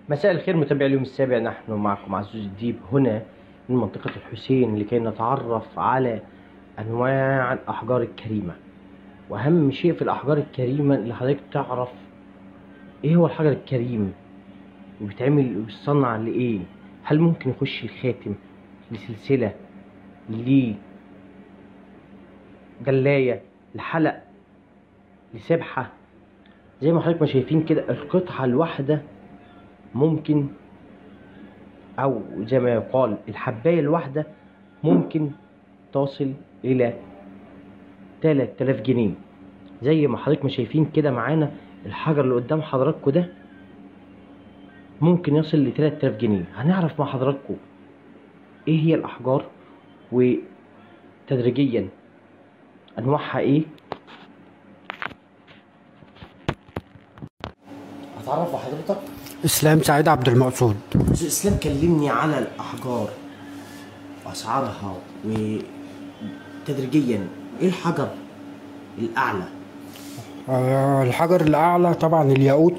مساء الخير متابعي اليوم السابع نحن معكم عزوز الديب هنا من منطقة الحسين لكي نتعرف على أنواع الأحجار الكريمة وأهم شيء في الأحجار الكريمة اللي حضرتك تعرف إيه هو الحجر الكريم وبيتعمل وبيتصنع لإيه هل ممكن يخش الخاتم لسلسلة لجلاية لحلق لسبحة زي ما حضرتك ما شايفين كده القطعة الواحدة ممكن او زي ما يقال الحبايه الواحده ممكن تصل الى 3000 جنيه زي ما حضرتك ما شايفين كده معانا الحجر اللي قدام حضراتكم ده ممكن يصل ل 3000 جنيه هنعرف مع حضراتكم ايه هي الاحجار وتدريجيا انواعها ايه هتعرف حضرتك اسلام سعيد عبد المقصود استاذ اسلام كلمني على الاحجار واسعارها وتدريجيا ايه الحجر الاعلى آه، الحجر الاعلى طبعا الياقوت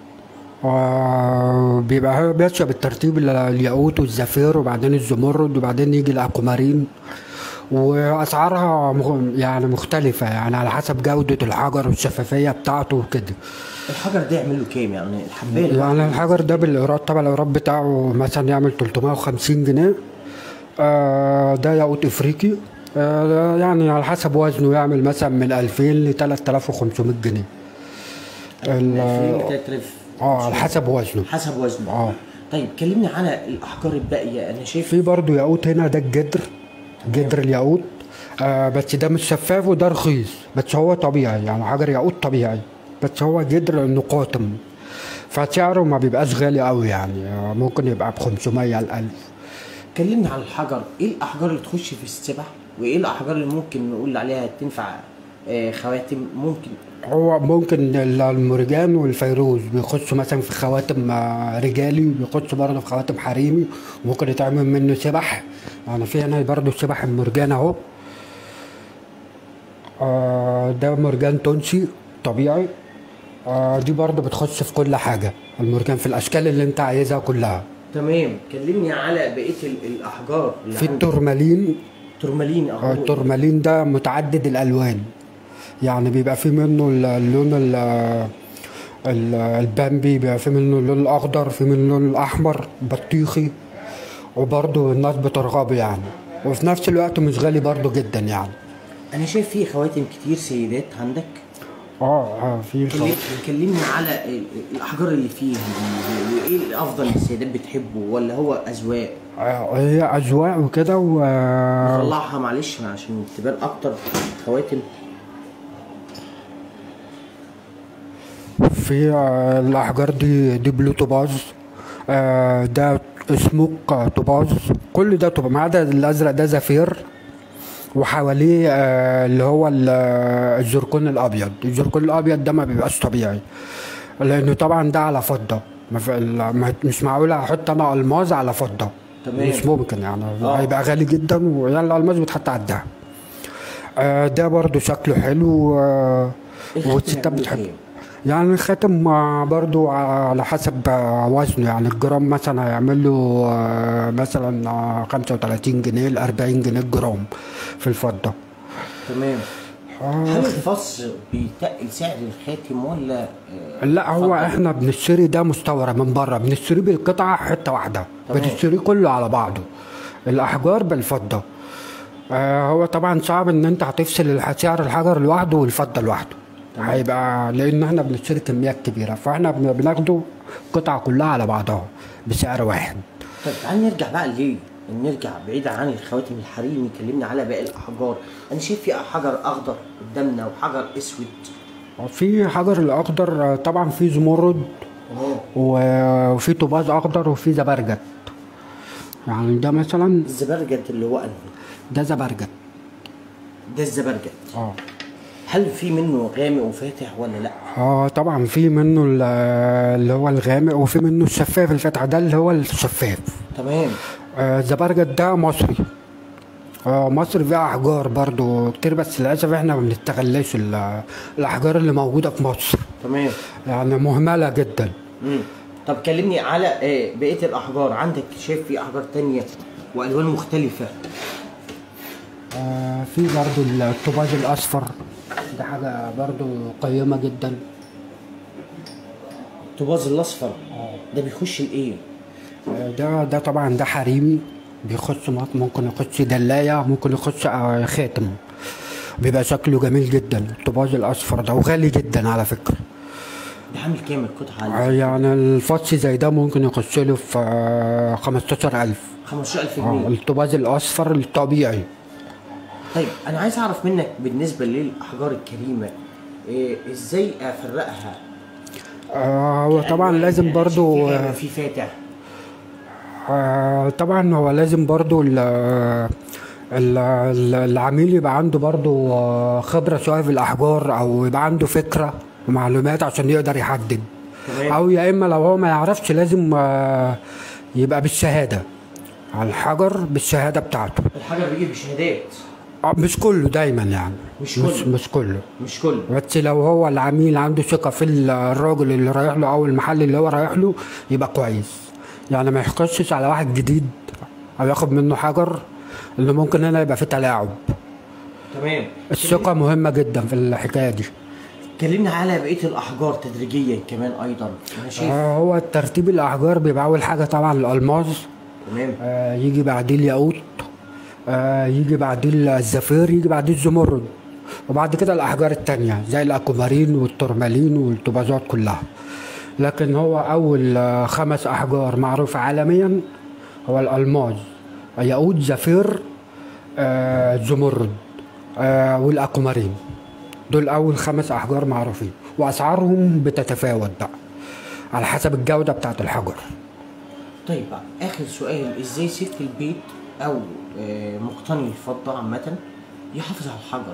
آه، بيبقى هو ماشيه بالترتيب ال- الياقوت والزفير وبعدين الزمرد وبعدين يجي الاكومارين واسعارها مخ- يعني مختلفه يعني على حسب جوده الحجر والشفافيه بتاعته وكده الحجر ده يعمل له كام يعني الحبايه الواحدة يعني الحجر ده بالايراد طبعا الايراد بتاعه مثلا يعمل 350 جنيه آه، ده ياقوت افريقي آه، يعني على حسب وزنه يعمل مثلا من 2000 ل 3500 جنيه ال- 2000 3000 اه على حسب وزنه حسب وزنه اه طيب كلمني على الاحجار الباقيه انا شايف في برضه ياقوت هنا ده الجدر جدر الياقوت آه بس ده مش شفاف وده رخيص بس هو طبيعي يعني حجر ياقوت طبيعي بس هو جدر انه قاتم فسعره ما بيبقاش غالي قوي يعني آه، ممكن يبقى ب 500 ل 1000 كلمني على الحجر ايه الاحجار اللي تخش في السبح وايه الاحجار اللي ممكن نقول عليها تنفع آه، خواتم ممكن هو ممكن ال- المرجان والفيروز بيخشوا مثلا في خواتم آه، رجالي بيخشوا برضه في خواتم حريمي ممكن يتعمل منه سبح يعني في هنا برضه سبح المرجان اهو آه، ده مرجان تونسي طبيعي آه، دي برضه بتخش في كل حاجة المرجان في الأشكال اللي أنت عايزها كلها تمام كلمني على بقيه ال- الاحجار اللي في عندك. التورمالين تورمالين آه، اهو التورمالين ده متعدد الالوان يعني بيبقى في منه ال- اللون ال- ال- البامبي بيبقى في منه اللون الاخضر في منه اللون الاحمر بطيخي وبرضه الناس بترغبه يعني وفي نفس الوقت مش غالي برضه جدا يعني انا شايف في خواتم كتير سيدات عندك اه اه في كلم- كلمني على ال- الاحجار اللي فيها دي وايه الافضل السيدات بتحبه ولا هو اذواق آه، هي اذواق وكده و طلعها معلش عشان تبان اكتر خواتم في آه، الأحجار دي دي بلو توباز آه، ده سموك توباز كل ده توباز ما عدا الأزرق ده زفير وحواليه آه، اللي هو ال- آه، الزركون الأبيض الزركون الأبيض ده ما بيبقاش طبيعي لأنه طبعا ده على فضة ما في ال- ما- مش معقول أحط أنا ألماظ على فضة تمام. مش ممكن يعني آه. هيبقى غالي جدا ويعني الألماظ بتحط على الدهب آه، ده برضو شكله حلو آه، الخاتم والستات يعمل بتحبه كام؟ يعني الخاتم آه، برضو على حسب آه، وزنه يعني الجرام مثلا هيعمل له آه، مثلا آه، 35 جنيه ل 40 جنيه الجرام في الفضة تمام آه، هل الفص بيتقل سعر الخاتم ولا آه، لا هو فضة؟ احنا بنشتري ده مستورد من بره بنشتري بالقطعة حتة واحدة تمام. بنشتري كله على بعضه الأحجار بالفضة آه هو طبعا صعب ان انت هتفصل الح- سعر الحجر لوحده والفضة لوحده تمام. هيبقى لان احنا بنشتري كميات كبيرة فاحنا بن- بناخده قطعة كلها على بعضها بسعر واحد طيب تعال نرجع بقى ليه نرجع بعيدا عن الخواتم الحريمي كلمنا على باقي الاحجار انا شايف في حجر اخضر قدامنا وحجر اسود في حجر الأخضر آه، طبعا في زمرد اهو و- وفي طوباز أخضر وفي زبرجد يعني ده مثلا الزبرجد اللي هو انهي ده زبرجد ده الزبرجد اه هل في منه غامق وفاتح ولا لا اه طبعا في منه ال- اللي هو الغامق وفي منه الشفاف الفاتح ده اللي هو الشفاف تمام آه الزبرجد ده مصري اه مصر فيها احجار برضو كتير بس للاسف احنا ما بنستغلش ال- الاحجار اللي موجوده في مصر تمام يعني مهمله جدا مم. طب كلمني على آه، بقيه الاحجار عندك شايف في احجار تانية والوان مختلفه آه في برضو الطوباز الاصفر ده حاجه برضو قيمه جدا الطوباز الاصفر ده بيخش الايه آه ده ده طبعا ده حريمي بيخش مط- ممكن يخش دلايه ممكن يخش آه خاتم بيبقى شكله جميل جدا الطوباز الاصفر ده وغالي جدا على فكره ده عامل كام القطعه آه يعني الفص زي ده ممكن يخش له في آه 15000 15000 اه جنيه الطوباز الاصفر الطبيعي طيب انا عايز اعرف منك بالنسبه للاحجار الكريمه إيه ازاي افرقها آه هو طبعا لازم برضو في في فاتح آه طبعا هو لازم برضو ال ال- ال- العميل يبقى عنده برضو آه، خبرة شوية في الأحجار أو يبقى عنده فكرة ومعلومات عشان يقدر يحدد تمام. أو يا إما لو هو ما يعرفش لازم آه، يبقى بالشهادة على الحجر بالشهادة بتاعته الحجر بيجي بشهادات آه، مش كله دايما يعني مش مش, كله. مش كله مش كله بس لو هو العميل عنده ثقة في الراجل اللي رايح له أو المحل اللي هو رايح له يبقى كويس يعني ما يخشش على واحد جديد أو ياخد منه حجر اللي ممكن هنا يبقى فيه تلاعب تمام الثقة مهمة جدا في الحكاية دي كلمنا على بقيه الاحجار تدريجيا كمان ايضا انا شايف آه هو ترتيب الأحجار بيبقى أول حاجة طبعا الألماظ تمام آه يجي بعديه الياقوت آه يجي بعديه الزفير يجي بعديه الزمرد وبعد كده الأحجار التانية زي الأكومارين والتورمالين والطوبازات كلها لكن هو أول آه، خمس أحجار معروفة عالميا هو الألماظ ياقوت زفير آه زمرد آه والأكومارين دول أول خمس أحجار معروفين وأسعارهم بتتفاوت بقى على حسب الجودة بتاعت الحجر طيب بقى اخر سؤال ازاي ست البيت او آه، مقتني الفضه عامه يحافظ على الحجر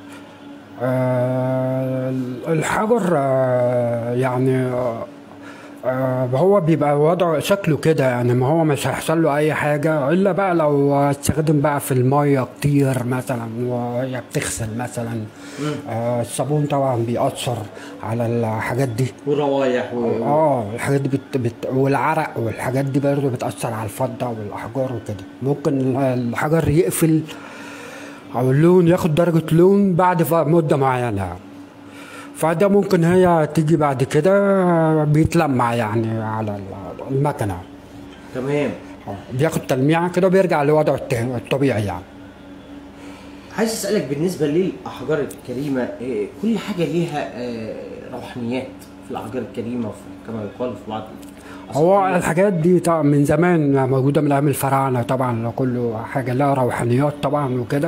آه، الحجر آه، يعني آه، آه، هو بيبقى وضعه شكله كده يعني ما هو مش هيحصل له اي حاجه الا بقى لو استخدم بقى في الميه كتير مثلا وهي بتغسل مثلا آه، الصابون طبعا بيأثر على الحاجات دي وروايح و... اه الحاجات دي بت... بت... والعرق والحاجات دي برضه بتأثر على الفضة والأحجار وكده ممكن الحجر يقفل أو اللون ياخد درجة لون بعد ف- مدة معينة يعني. فده ممكن هي تيجي بعد كده بيتلمع يعني على ال- المكنة تمام آه، بياخد تلميعة كده وبيرجع لوضعه الت- الطبيعي يعني عايز اسالك بالنسبه للاحجار الكريمه آه، كل حاجه ليها آه، روحانيات في الاحجار الكريمه وفي- كما يقال في بعض هو الأساطير. الحاجات دي طبعا من زمان موجودة من أيام الفراعنة طبعا كله حاجة لها روحانيات طبعا وكده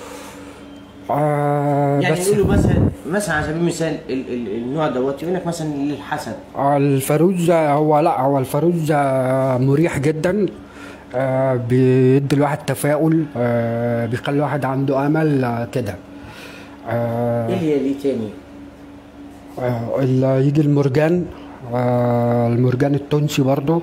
آه يعني بس يقولوا مثلا مثلا على سبيل المثال ال- ال- النوع دوت يقول لك مثلا للحسد آه الفاروز هو لا هو الفاروز آه، مريح جدا آه بيدي الواحد تفاؤل آه بيخلي الواحد عنده امل آه كده آه ايه هي ليه تاني آه ال- يجي المرجان آه المرجان التونسي برضو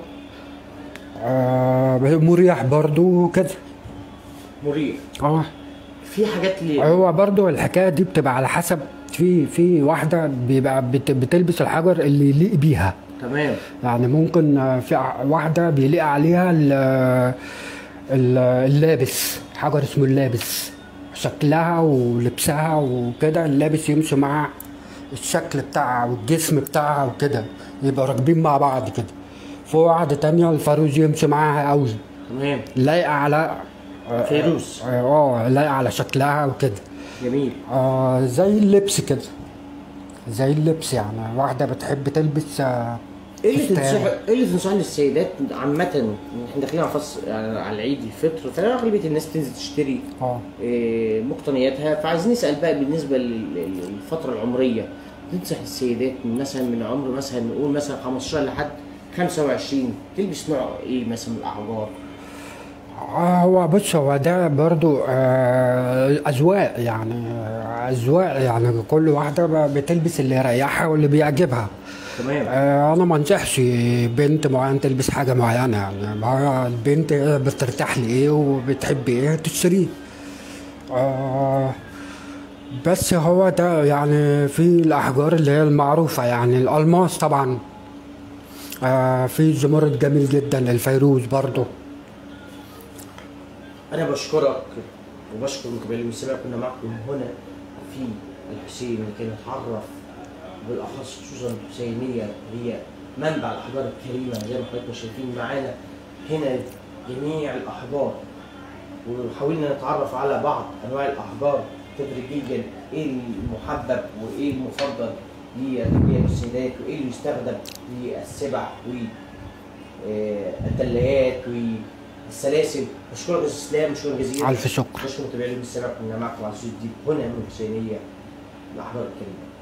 آه مريح برضو كده مريح اه في حاجات ليه هو برضو الحكايه دي بتبقى على حسب في في واحده بيبقى بت- بتلبس الحجر اللي يليق بيها تمام يعني ممكن آه، في ع- واحده بيليق عليها ال- ال- اللابس حجر اسمه اللابس شكلها ولبسها وكده اللابس يمشي مع الشكل بتاعها والجسم بتاعها وكده يبقى راكبين مع بعض كده في واحده تانية الفاروز يمشي معاها قوي تمام لايقه على فيروز اه لايقه على شكلها وكده جميل آه زي اللبس كده زي اللبس يعني واحدة بتحب تلبس آه ايه اللي فستان. تنصح ايه اللي تنصح للسيدات عامة احنا داخلين على فصل على على العيد الفطر فاغلبية الناس تنزل تشتري اه إيه، مقتنياتها فعايزين نسأل بقى بالنسبة لل- لل- للفترة العمرية تنصح السيدات من مثلا من عمر مثلا نقول مثلا 15 لحد 25 تلبس نوع ايه مثلا من الاحجار آه، هو بص هو ده برضو آه أذواق يعني آه، أذواق يعني كل واحدة ب- بتلبس اللي يريحها واللي بيعجبها تمام آه أنا ما انصحش بنت معينة تلبس حاجة معينة يعني ما هو البنت بترتاح لإيه وبتحب إيه تشتريه آه بس هو ده يعني في الأحجار اللي هي المعروفة يعني الألماس طبعا آه في زمرد جميل جدا الفيروز برضو انا بشكرك وبشكر مقبل المستمع كنا معكم هنا في الحسين لكي نتعرف بالاخص خصوصا الحسينيه هي منبع الاحجار الكريمه زي ما حضراتكم شايفين معانا هنا جميع الاحجار وحاولنا نتعرف على بعض انواع الاحجار تدريجيا ايه المحبب وايه المفضل للرجال والسيدات وايه اللي يستخدم للسبع والدلايات والسلاسل بشكرك يا استاذ اسلام شكرا جزيلا ألف شكر بشكر متابعين المستمع كنا معكم على الزيوت دي هنا من الحسينيه الاحجار الكريمه